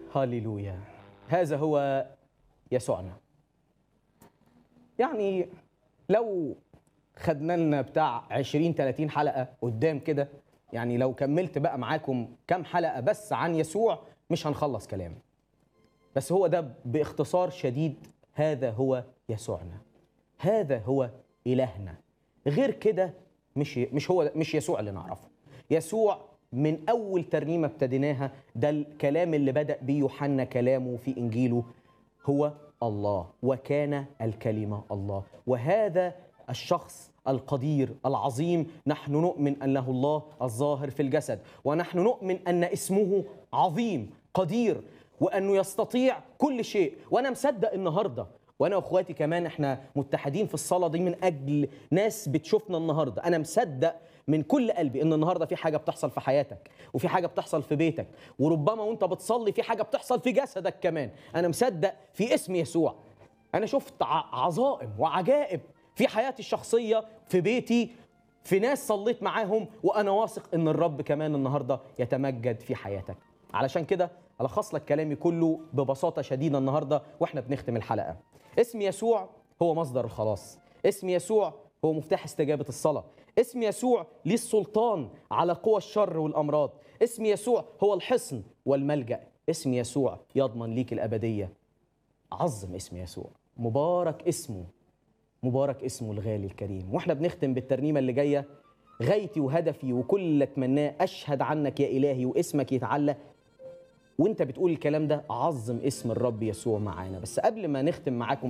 هاليلويا هذا هو يسوعنا يعني لو خدنا لنا بتاع 20 30 حلقه قدام كده يعني لو كملت بقى معاكم كام حلقه بس عن يسوع مش هنخلص كلام بس هو ده باختصار شديد هذا هو يسوعنا هذا هو الهنا غير كده مش مش هو مش يسوع اللي نعرفه يسوع من اول ترنيمه ابتديناها ده الكلام اللي بدا بيه يوحنا كلامه في انجيله هو الله وكان الكلمه الله وهذا الشخص القدير العظيم نحن نؤمن انه الله الظاهر في الجسد ونحن نؤمن ان اسمه عظيم قدير وانه يستطيع كل شيء وانا مصدق النهارده وانا واخواتي كمان احنا متحدين في الصلاه دي من اجل ناس بتشوفنا النهارده انا مصدق من كل قلبي ان النهارده في حاجه بتحصل في حياتك وفي حاجه بتحصل في بيتك وربما وانت بتصلي في حاجه بتحصل في جسدك كمان انا مصدق في اسم يسوع انا شفت ع- عظائم وعجائب في حياتي الشخصيه في بيتي في ناس صليت معاهم وانا واثق ان الرب كمان النهارده يتمجد في حياتك علشان كده الخص لك كلامي كله ببساطه شديده النهارده واحنا بنختم الحلقه اسم يسوع هو مصدر الخلاص اسم يسوع هو مفتاح استجابه الصلاه اسم يسوع ليه السلطان على قوى الشر والامراض اسم يسوع هو الحصن والملجا اسم يسوع يضمن ليك الابديه عظم اسم يسوع مبارك اسمه مبارك اسمه الغالي الكريم واحنا بنختم بالترنيمه اللي جايه غايتي وهدفي وكل اللي اتمناه اشهد عنك يا الهي واسمك يتعلى وانت بتقول الكلام ده عظم اسم الرب يسوع معانا بس قبل ما نختم معاكم